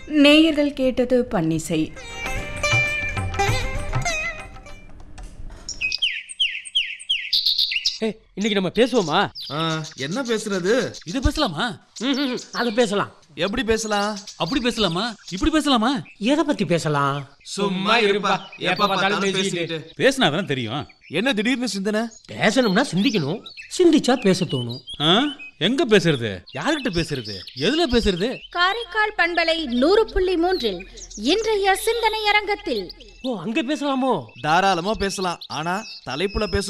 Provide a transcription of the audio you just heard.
நேயர்கள் கேட்டது பன்னிசை ஏய், இன்னைக்கு நம்ம பேசுவோமா ஆ, என்ன பேசுறது இது பேசலாமா ம்ஹும், அதை பேசலாம் எப்படி பேசலாம் அப்படி பேசலாமா இப்படி பேசலாமா எதை பத்தி பேசலாம் சும்மா இருப்பா எப்ப பார்த்தாலும் பேசிக்கிட்டு பேசினா தானே தெரியும் என்ன திடீர்னு சிந்தனை பேசணும்னா சிந்திக்கணும் சிந்திச்சா பேச தோணும் ஆ? எங்க பேசுறது யார்கிட்ட பேசுறது எதுல பேசுறது காரைக்கால் பண்பலை நூறு புள்ளி மூன்றில் இன்றைய சிந்தனை அரங்கத்தில் ஓ அங்க பேசலாமோ தாராளமா பேசலாம் ஆனா தலைப்புல பேச